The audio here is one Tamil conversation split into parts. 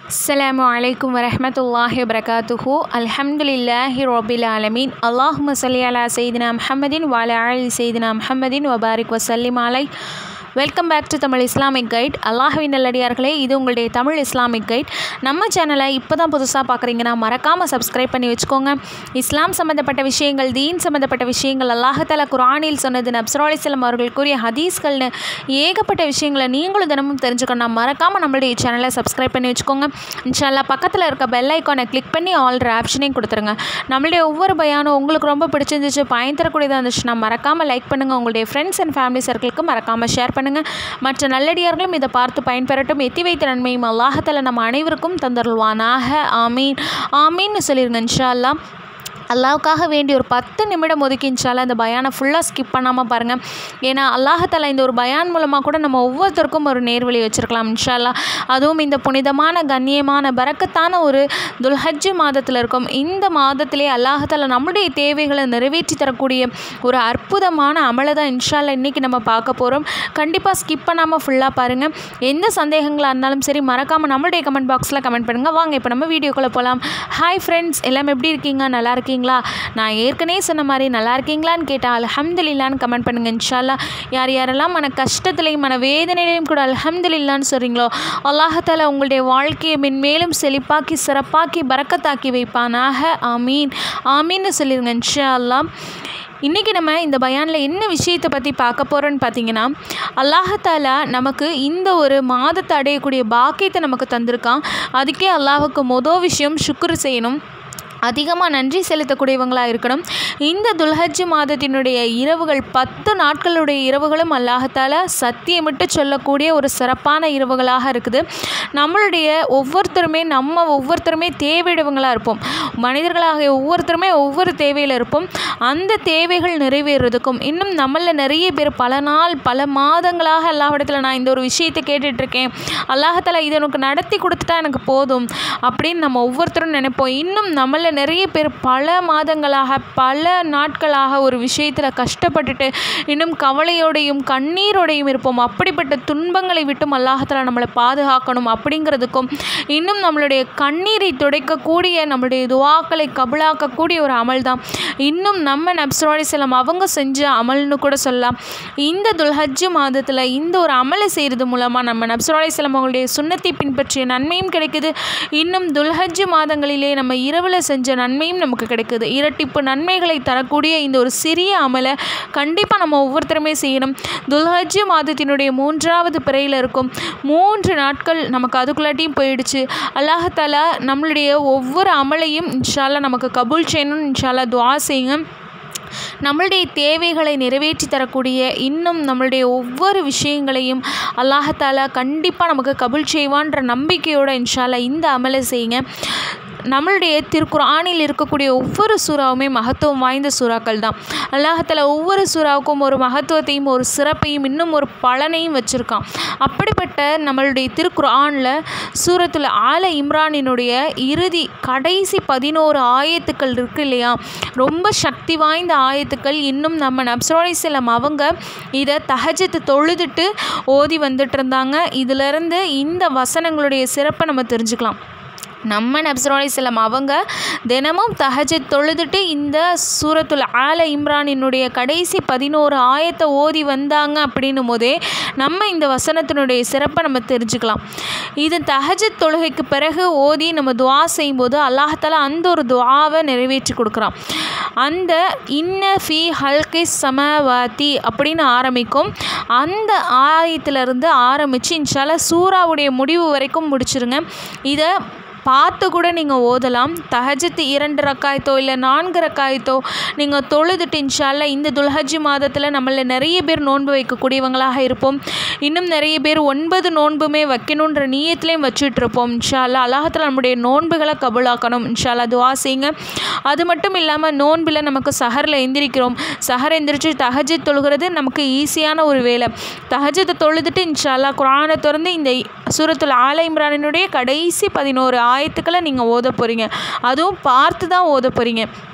السلام عليكم ورحمة الله وبركاته الحمد لله رب العالمين اللهم صل على سيدنا محمد وعلى آل سيدنا محمد وبارك وسلم عليه welcome back to Tamil Islamic guide அல்லாஹ்வின் நல்லடியார்களே இது உங்களுடைய தமிழ் இஸ்லாமிக் கைட் நம்ம சேனலை இப்போ தான் புதுசாக பார்க்குறீங்கன்னா மறக்காமல் சப்ஸ்கிரைப் பண்ணி வச்சுக்கோங்க இஸ்லாம் சம்மந்தப்பட்ட விஷயங்கள் தீன் சம்மந்தப்பட்ட விஷயங்கள் அல்லாஹால குரானில் சொன்னது நப்சரோலிஸ்லம் அவர்கள் கூறிய ஹதீஸ்கள்னு ஏகப்பட்ட விஷயங்களை நீங்களும் தினமும் தெரிஞ்சுக்கணும் மறக்காமல் நம்மளுடைய சேனலை சப்ஸ்கிரைப் பண்ணி வச்சுக்கோங்க இன்ஷால்லா பக்கத்தில் இருக்க பெல் ஐக்கானை கிளிக் பண்ணி ஆல்ரெடி ஆப்ஷனையும் கொடுத்துருங்க நம்மளுடைய ஒவ்வொரு பயானும் உங்களுக்கு ரொம்ப பிடிச்சிருந்துச்சு பயன் தரக்கூடியதாக இருந்துச்சுன்னா மறக்காமல் லைக் பண்ணுங்கள் உங்களுடைய ஃப்ரெண்ட்ஸ் அண்ட் ஃபேமிலி சர்க்கிளுக்கு மறக்காமல் ஷேர் பண்ணுங்கள் மற்ற நல்லடியார்களும் இதை பார்த்து பயன்பெறட்டும் எத்தி வைத்த நன்மையும் அல்லாஹத்தில் நம்ம அனைவருக்கும் தந்தருள்வானாக ஆமீன் ஆமீன்னு சொல்லிடுங்க இன்ஷா அல்லாஹ் அல்லாவுக்காக வேண்டி ஒரு பத்து நிமிடம் ஒதுக்கி இன்ஷால்லா இந்த பயானை ஃபுல்லாக ஸ்கிப் பண்ணாமல் பாருங்கள் ஏன்னா அல்லாஹத்தாலா இந்த ஒரு பயான் மூலமாக கூட நம்ம ஒவ்வொருத்தருக்கும் ஒரு நேர்வழி வச்சுருக்கலாம் இன்ஷால்லா அதுவும் இந்த புனிதமான கண்ணியமான பறக்கத்தான ஒரு துல்ஹஜ்ஜு மாதத்தில் இருக்கும் இந்த மாதத்திலே அல்லாஹத்தாலா நம்முடைய தேவைகளை நிறைவேற்றி தரக்கூடிய ஒரு அற்புதமான அமலை தான் இன்ஷால்லா இன்றைக்கி நம்ம பார்க்க போகிறோம் கண்டிப்பாக ஸ்கிப் பண்ணாமல் ஃபுல்லாக பாருங்கள் எந்த சந்தேகங்களாக இருந்தாலும் சரி மறக்காமல் நம்மளுடைய கமெண்ட் பாக்ஸில் கமெண்ட் பண்ணுங்கள் வாங்க இப்போ நம்ம வீடியோக்குள்ளே போகலாம் ஹாய் ஃப்ரெண்ட்ஸ் எல்லாம் எப்படி இருக்கீங்க நல்லா இருக்கீங்களா நான் ஏற்கனவே சொன்ன மாதிரி நல்லா இருக்கீங்களான்னு கேட்டால் அல்ஹம்துலில்லான்னு கமெண்ட் பண்ணுங்கள் இன்ஷால்லா யார் யாரெல்லாம் மன கஷ்டத்துலையும் மன வேதனையிலையும் கூட அல்ஹம்துலில்லான்னு சொல்கிறீங்களோ அல்லாஹால உங்களுடைய வாழ்க்கையை மென்மேலும் செழிப்பாக்கி சிறப்பாக்கி பறக்கத்தாக்கி வைப்பானாக ஆமீன் ஆமீன்னு சொல்லிடுங்க இன்ஷா அல்லா இன்றைக்கி நம்ம இந்த பயானில் என்ன விஷயத்தை பற்றி பார்க்க போகிறோன்னு பார்த்தீங்கன்னா அல்லாஹாலா நமக்கு இந்த ஒரு மாதத்தை அடையக்கூடிய பாக்கியத்தை நமக்கு தந்திருக்கான் அதுக்கே அல்லாஹுக்கு மொதல் விஷயம் சுக்குரு செய்யணும் அதிகமாக நன்றி செலுத்தக்கூடியவங்களாக இருக்கணும் இந்த துல்ஹஜ் மாதத்தினுடைய இரவுகள் பத்து நாட்களுடைய இரவுகளும் அல்லாஹத்தால் சத்தியமிட்டு சொல்லக்கூடிய ஒரு சிறப்பான இரவுகளாக இருக்குது நம்மளுடைய ஒவ்வொருத்தருமே நம்ம ஒவ்வொருத்தருமே தேவையுடையவங்களாக இருப்போம் மனிதர்களாக ஒவ்வொருத்தருமே ஒவ்வொரு தேவையில் இருப்போம் அந்த தேவைகள் நிறைவேறதுக்கும் இன்னும் நம்மளில் நிறைய பேர் பல நாள் பல மாதங்களாக அல்லாஹிடத்தில் நான் இந்த ஒரு விஷயத்தை கேட்டுட்ருக்கேன் அல்லாஹத்தாலா இதை எனக்கு நடத்தி கொடுத்துட்டா எனக்கு போதும் அப்படின்னு நம்ம ஒவ்வொருத்தரும் நினைப்போம் இன்னும் நம்மள நிறைய பேர் பல மாதங்களாக பல நாட்களாக ஒரு விஷயத்தில் கஷ்டப்பட்டுட்டு இன்னும் கவலையோடையும் கண்ணீரோடையும் இருப்போம் அப்படிப்பட்ட துன்பங்களை விட்டும் அல்லாஹத்தில் நம்மளை பாதுகாக்கணும் அப்படிங்கிறதுக்கும் இன்னும் நம்மளுடைய கண்ணீரை துடைக்கக்கூடிய நம்மளுடைய துவாக்களை கபலாக்கக்கூடிய ஒரு அமல் தான் இன்னும் நம்ம நப்சரோடி செல்லம் அவங்க செஞ்ச அமல்னு கூட சொல்லலாம் இந்த துல்ஹஜ் மாதத்தில் இந்த ஒரு அமலை செய்கிறது மூலமாக நம்ம நப்சரோடி செல்லம் அவங்களுடைய சுண்ணத்தை பின்பற்றிய நன்மையும் கிடைக்குது இன்னும் துல்ஹஜ் மாதங்களிலே நம்ம இரவில் செஞ்ச நன்மையும் நமக்கு கிடைக்குது இரட்டிப்பு நன்மைகளை தரக்கூடிய இந்த ஒரு சிறிய அமலை கண்டிப்பாக நம்ம ஒவ்வொருத்தருமே செய்யணும் துல்ஹஜ் மாதத்தினுடைய மூன்றாவது பிறையில் இருக்கும் மூன்று நாட்கள் நமக்கு அதுக்குள்ளாட்டியும் போயிடுச்சு அல்லாஹாலா நம்மளுடைய ஒவ்வொரு அமலையும் இன்ஷால்லா நமக்கு கபூல் செய்யணும்னு இன்ஷால்லா துவா செய்யுங்க நம்மளுடைய தேவைகளை நிறைவேற்றி தரக்கூடிய இன்னும் நம்மளுடைய ஒவ்வொரு விஷயங்களையும் அல்லாஹாலா கண்டிப்பாக நமக்கு கபுல் செய்வான்ற நம்பிக்கையோட இன்ஷால்லா இந்த அமலை செய்யுங்க நம்மளுடைய திருக்குறானில் இருக்கக்கூடிய ஒவ்வொரு சூறாவுமே மகத்துவம் வாய்ந்த சூறாக்கள் தான் அல்லாஹத்தில் ஒவ்வொரு சூறாவுக்கும் ஒரு மகத்துவத்தையும் ஒரு சிறப்பையும் இன்னும் ஒரு பலனையும் வச்சுருக்கான் அப்படிப்பட்ட நம்மளுடைய திருக்குறானில் சூரத்தில் ஆல இம்ரானினுடைய இறுதி கடைசி பதினோரு ஆயத்துக்கள் இருக்கு இல்லையா ரொம்ப சக்தி வாய்ந்த ஆயத்துக்கள் இன்னும் நம்ம நப்சரோலை செல்லம் அவங்க இதை தகஜத்து தொழுதுட்டு ஓதி வந்துட்டு இருந்தாங்க இதிலிருந்து இந்த வசனங்களுடைய சிறப்பை நம்ம தெரிஞ்சுக்கலாம் நம்ம நப்சரோலை செல்லம் அவங்க தினமும் தஹஜ தொழுதுட்டு இந்த சூரத்துல் ஆல இம்ரானினுடைய கடைசி பதினோரு ஆயத்தை ஓதி வந்தாங்க அப்படின்னும் போதே நம்ம இந்த வசனத்தினுடைய சிறப்பை நம்ம தெரிஞ்சுக்கலாம் இது தஹஜ தொழுகைக்கு பிறகு ஓதி நம்ம துவா செய்யும்போது அல்லாஹால அந்த ஒரு துவாவை நிறைவேற்றி கொடுக்குறான் அந்த இன்ன ஃபி ஹல்கி சமவாதி அப்படின்னு ஆரம்பிக்கும் அந்த ஆயத்திலிருந்து ஆரம்பித்து இன்ஷால சூறாவுடைய முடிவு வரைக்கும் முடிச்சிருங்க இதை பார்த்து கூட நீங்கள் ஓதலாம் தஹஜத்து இரண்டு ரக்காயத்தோ இல்லை நான்கு ரக்காயத்தோ நீங்கள் தொழுதுட்டு இன்ஷால்ல இந்த துல்ஹஜ் மாதத்தில் நம்மள நிறைய பேர் நோன்பு வைக்கக்கூடியவங்களாக இருப்போம் இன்னும் நிறைய பேர் ஒன்பது நோன்புமே வைக்கணுன்ற நீயத்துலேயும் வச்சுட்டு இருப்போம் இன்ஷால்லா அல்லாஹத்தில் நம்முடைய நோன்புகளை கபுலாக்கணும் இன்ஷால்லா துவா செய்யுங்க அது மட்டும் இல்லாமல் நோன்பில் நமக்கு சஹரில் எந்திரிக்கிறோம் சஹர் எந்திரிச்சு தஹஜத் தொழுகிறது நமக்கு ஈஸியான ஒரு வேலை தஹஜத்தை தொழுதுட்டு இன்ஷால்லா குரானை திறந்து இந்த சூரத்தில் ஆல இம்ரானினுடைய கடைசி பதினோரு ஆயத்துக்களை நீங்கள் ஓத போகிறீங்க அதுவும் பார்த்து தான் ஓத போகிறீங்க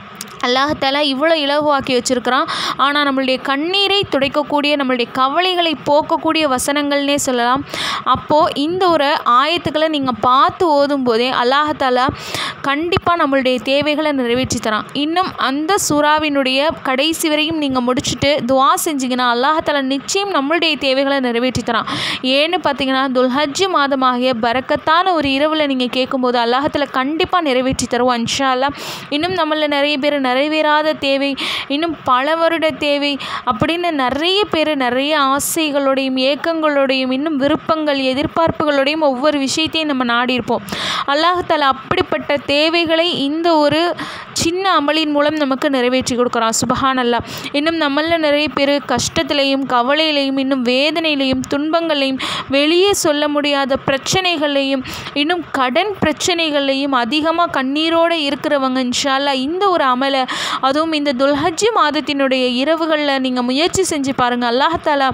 அல்லாஹாலா இவ்வளோ இலகுவாக்கி வச்சுருக்கிறான் ஆனால் நம்மளுடைய கண்ணீரை துடைக்கக்கூடிய நம்மளுடைய கவலைகளை போக்கக்கூடிய வசனங்கள்னே சொல்லலாம் அப்போது இந்த ஒரு ஆயத்துக்களை நீங்கள் பார்த்து ஓதும் போதே அல்லாஹாலா கண்டிப்பாக நம்மளுடைய தேவைகளை நிறைவேற்றி தரான் இன்னும் அந்த சூறாவினுடைய கடைசி வரையும் நீங்கள் முடிச்சுட்டு துவா செஞ்சீங்கன்னா அல்லாஹாலா நிச்சயம் நம்மளுடைய தேவைகளை நிறைவேற்றி தரான் ஏன்னு பார்த்தீங்கன்னா துல்ஹஜ் மாதமாகிய பரக்கத்தான ஒரு இரவில் நீங்கள் கேட்கும்போது அல்லாஹாலா கண்டிப்பாக நிறைவேற்றி தருவோம் இன்ஷா அல்லாஹ் இன்னும் நம்மளில் நிறைய பேர் நிறைவேறாத தேவை இன்னும் பல வருட தேவை அப்படின்னு நிறைய பேர் நிறைய ஆசைகளோடையும் ஏக்கங்களோடையும் இன்னும் விருப்பங்கள் எதிர்பார்ப்புகளோடையும் ஒவ்வொரு விஷயத்தையும் நம்ம நாடி இருப்போம் அல்லாஹால அப்படிப்பட்ட தேவைகளை இந்த ஒரு சின்ன அமலின் மூலம் நமக்கு நிறைவேற்றி கொடுக்குறான் சுபஹான் அல்லா இன்னும் நம்மளில் நிறைய பேர் கஷ்டத்திலையும் கவலையிலையும் இன்னும் வேதனையிலையும் துன்பங்களையும் வெளியே சொல்ல முடியாத பிரச்சனைகளையும் இன்னும் கடன் பிரச்சனைகளையும் அதிகமாக கண்ணீரோடு இருக்கிறவங்க இன்ஷால்லா இந்த ஒரு அமலை அதுவும் இந்த துல்ஹஜ்ஜி மாதத்தினுடைய இரவுகளில் நீங்கள் முயற்சி செஞ்சு பாருங்கள் அல்லாஹாலா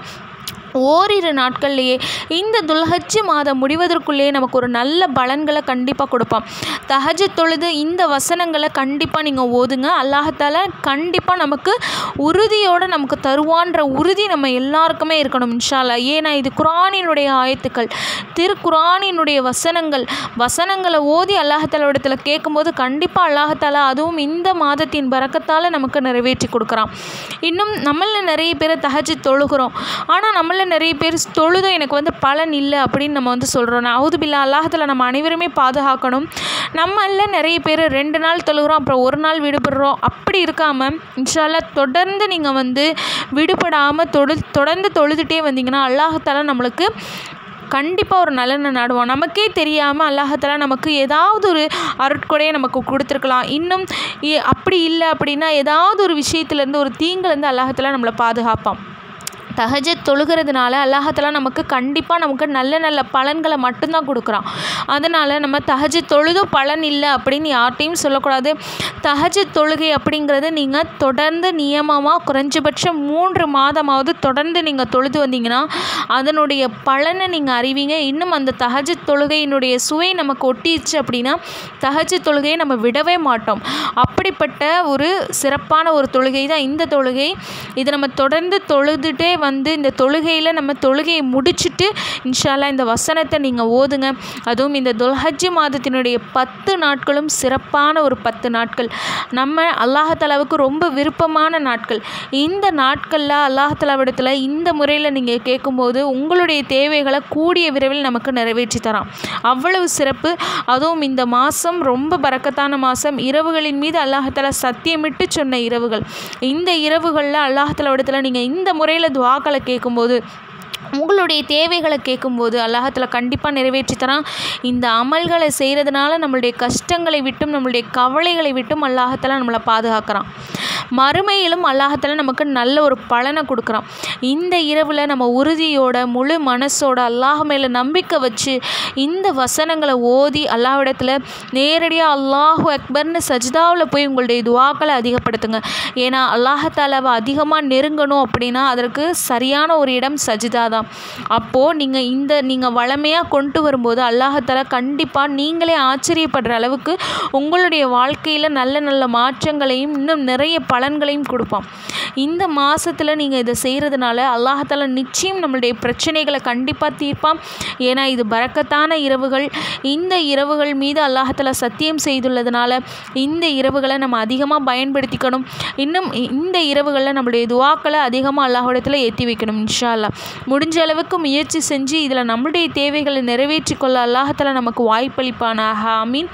ஓரிரு நாட்கள்லேயே இந்த துல்ஹஜ்ஜு மாதம் முடிவதற்குள்ளேயே நமக்கு ஒரு நல்ல பலன்களை கண்டிப்பாக கொடுப்பான் தஹஜ் தொழுது இந்த வசனங்களை கண்டிப்பாக நீங்கள் ஓதுங்க அல்லாஹால கண்டிப்பாக நமக்கு உறுதியோடு நமக்கு தருவான்ற உறுதி நம்ம எல்லாருக்குமே இருக்கணும் இன்ஷால்லா ஏன்னா இது குரானினுடைய ஆயத்துக்கள் திருக்குரானினுடைய வசனங்கள் வசனங்களை ஓதி அல்லாஹாலோடத்தில் கேட்கும்போது கண்டிப்பாக அல்லாஹாலா அதுவும் இந்த மாதத்தின் பறக்கத்தால் நமக்கு நிறைவேற்றி கொடுக்குறான் இன்னும் நம்மளில் நிறைய பேர் தஹஜ் தொழுகிறோம் ஆனால் நம்மள நிறைய பேர் தொழுதும் எனக்கு வந்து பலன் இல்லை அப்படின்னு நம்ம வந்து சொல்கிறோம் அவுது பில்லா அல்லாஹத்தில் நம்ம அனைவருமே பாதுகாக்கணும் நம்மள நிறைய பேர் ரெண்டு நாள் தொழுகிறோம் அப்புறம் ஒரு நாள் விடுபடுறோம் அப்படி இருக்காமல் இன்ஷால்லா தொடர்ந்து நீங்கள் வந்து விடுபடாமல் தொழு தொடர்ந்து தொழுதுகிட்டே வந்தீங்கன்னா அல்லாஹால நம்மளுக்கு கண்டிப்பாக ஒரு நலனை நாடுவோம் நமக்கே தெரியாமல் அல்லாஹாலா நமக்கு ஏதாவது ஒரு அருட்கொடையை நமக்கு கொடுத்துருக்கலாம் இன்னும் அப்படி இல்லை அப்படின்னா ஏதாவது ஒரு விஷயத்துலேருந்து ஒரு தீங்குலேருந்து அல்லாஹாலா நம்மளை பாதுகாப்பான் தஹஜத் தொழுகிறதுனால அல்லாஹாலா நமக்கு கண்டிப்பாக நமக்கு நல்ல நல்ல பலன்களை மட்டும்தான் கொடுக்குறான் அதனால் நம்ம தஹஜத் தொழுதும் பலன் இல்லை அப்படின்னு யார்ட்டையும் சொல்லக்கூடாது தஹஜத் தொழுகை அப்படிங்கிறது நீங்கள் தொடர்ந்து நியமமாக குறைஞ்சபட்சம் மூன்று மாதமாவது தொடர்ந்து நீங்கள் தொழுது வந்தீங்கன்னா அதனுடைய பலனை நீங்கள் அறிவீங்க இன்னும் அந்த தஹஜத் தொழுகையினுடைய சுவை நமக்கு ஒட்டிடுச்சு அப்படின்னா தஹஜத் தொழுகையை நம்ம விடவே மாட்டோம் அப்படிப்பட்ட ஒரு சிறப்பான ஒரு தொழுகை தான் இந்த தொழுகை இதை நம்ம தொடர்ந்து தொழுதுகிட்டே வந்து இந்த தொழுகையில் நம்ம தொழுகையை முடிச்சுட்டு இன்ஷால்லா இந்த வசனத்தை நீங்கள் ஓதுங்க அதுவும் இந்த துல்ஹஜ்ஜி மாதத்தினுடைய பத்து நாட்களும் சிறப்பான ஒரு பத்து நாட்கள் நம்ம அல்லாஹாலாவுக்கு ரொம்ப விருப்பமான நாட்கள் இந்த நாட்களில் அல்லாஹாலாவிடத்தில் இந்த முறையில் நீங்கள் கேட்கும்போது உங்களுடைய தேவைகளை கூடிய விரைவில் நமக்கு நிறைவேற்றி தரான் அவ்வளவு சிறப்பு அதுவும் இந்த மாதம் ரொம்ப பறக்கத்தான மாதம் இரவுகளின் மீது அல்லாஹாலா சத்தியமிட்டு சொன்ன இரவுகள் இந்த இரவுகளில் அல்லாஹாலாவிடத்தில் நீங்கள் இந்த முறையில் துவாக்களை கேட்கும்போது உங்களுடைய தேவைகளை கேட்கும்போது அல்லாஹத்தில் கண்டிப்பாக நிறைவேற்றி தரான் இந்த அமல்களை செய்கிறதுனால நம்மளுடைய கஷ்டங்களை விட்டும் நம்மளுடைய கவலைகளை விட்டும் அல்லாஹத்தில் நம்மளை பாதுகாக்கிறான் மறுமையிலும் அல்லாஹத்தில் நமக்கு நல்ல ஒரு பலனை கொடுக்குறான் இந்த இரவில் நம்ம உறுதியோட முழு மனசோட அல்லாஹ் மேலே நம்பிக்கை வச்சு இந்த வசனங்களை ஓதி அல்லாஹ்விடத்தில் நேரடியாக அல்லாஹு அக்பர்னு சஜிதாவில் போய் உங்களுடைய துவாக்களை அதிகப்படுத்துங்க ஏன்னா அல்லாஹாலாவை அதிகமாக நெருங்கணும் அப்படின்னா அதற்கு சரியான ஒரு இடம் சஜிதா தான் அப்போது நீங்கள் இந்த நீங்கள் வளமையாக கொண்டு வரும்போது அல்லாஹாலா கண்டிப்பாக நீங்களே ஆச்சரியப்படுற அளவுக்கு உங்களுடைய வாழ்க்கையில் நல்ல நல்ல மாற்றங்களையும் இன்னும் நிறைய பலன்களையும் கொடுப்பான் இந்த மாதத்தில் நீங்கள் இதை செய்கிறதுனால அல்லாஹாலா நிச்சயம் நம்மளுடைய பிரச்சனைகளை கண்டிப்பாக தீர்ப்பான் ஏன்னா இது பறக்கத்தான இரவுகள் இந்த இரவுகள் மீது அல்லாஹாலா சத்தியம் செய்துள்ளதுனால இந்த இரவுகளை நம்ம அதிகமாக பயன்படுத்திக்கணும் இன்னும் இந்த இரவுகளில் நம்மளுடைய துவாக்களை அதிகமாக அல்லாஹிடத்தில் ஏற்றி வைக்கணும் இன்ஷா அல்லா முடிஞ்ச அளவுக்கு முயற்சி செஞ்சு இதில் நம்மளுடைய தேவைகளை நிறைவேற்றி கொள்ள அல்லாஹாலா நமக்கு வாய்ப்பளிப்பானாக ஆமீன்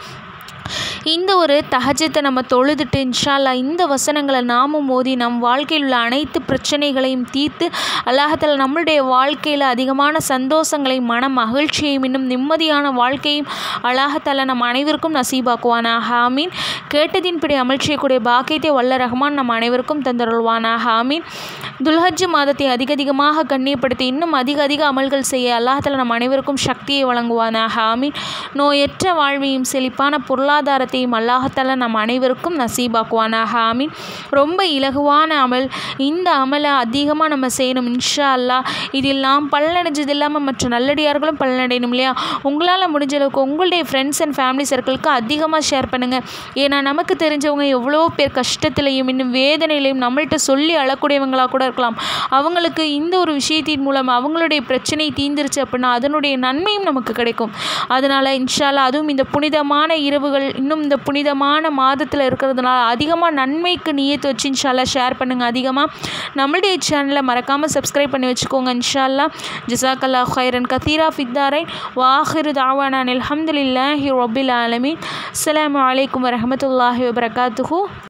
இந்த ஒரு தஹஜத்தை நம்ம தொழுதுட்டு இன்ஷால்லா இந்த வசனங்களை நாமும் மோதி நம் வாழ்க்கையில் உள்ள அனைத்து பிரச்சனைகளையும் தீர்த்து அல்லாஹத்தில் நம்மளுடைய வாழ்க்கையில் அதிகமான சந்தோஷங்களையும் மன மகிழ்ச்சியையும் இன்னும் நிம்மதியான வாழ்க்கையும் அல்லாஹத்தால நம் அனைவருக்கும் நசீபாக்குவானாக ஆமீன் கேட்டதின்படி அமல் செய்யக்கூடிய பாக்கியத்தை வல்ல ரஹ்மான் நம் அனைவருக்கும் தந்தருள்வானாக ஆமீன் துல்ஹஜ் மாதத்தை அதிக அதிகமாக கண்ணியப்படுத்தி இன்னும் அதிக அதிக அமல்கள் செய்ய அல்லாஹத்தில் நம் அனைவருக்கும் சக்தியை வழங்குவானாக ஆமீன் நோயற்ற வாழ்வையும் செழிப்பான பொருளாதாரத்தை பாக்கியத்தையும் அல்லாஹத்தால நம் அனைவருக்கும் நசீபாக்குவானாக ஆமீன் ரொம்ப இலகுவான அமல் இந்த அமலை அதிகமாக நம்ம செய்யணும் இன்ஷா அல்லா இதில் நாம் பலனடைஞ்சது இல்லாமல் மற்ற நல்லடியார்களும் பலனடையணும் இல்லையா உங்களால் முடிஞ்ச அளவுக்கு உங்களுடைய ஃப்ரெண்ட்ஸ் அண்ட் ஃபேமிலி சர்க்கிளுக்கு அதிகமாக ஷேர் பண்ணுங்கள் ஏன்னா நமக்கு தெரிஞ்சவங்க எவ்வளோ பேர் கஷ்டத்திலையும் இன்னும் வேதனையிலையும் நம்மள்கிட்ட சொல்லி அழக்கூடியவங்களாக கூட இருக்கலாம் அவங்களுக்கு இந்த ஒரு விஷயத்தின் மூலம் அவங்களுடைய பிரச்சனை தீந்துருச்சு அப்படின்னா அதனுடைய நன்மையும் நமக்கு கிடைக்கும் அதனால் இன்ஷால்லா அதுவும் இந்த புனிதமான இரவுகள் இன்னும் இந்த புனிதமான மாதத்தில் இருக்கிறதுனால அதிகமாக நன்மைக்கு நியத்து வச்சு இன்ஷால்லா ஷேர் பண்ணுங்கள் அதிகமாக நம்மளுடைய சேனலை மறக்காமல் சப்ஸ்கிரைப் பண்ணி வச்சுக்கோங்க இன்ஷால்லா ஜிசாக்கல்லா ஹைரன் கத்தீரா ஃபித்தாரை வாஹிரு தாவானான் அல்ஹம்துலில்லாஹி ரபில் ஆலமீன் அஸ்ஸலாமு அலைக்கும் வரஹமத்துல்லாஹி வபரகாத்துஹு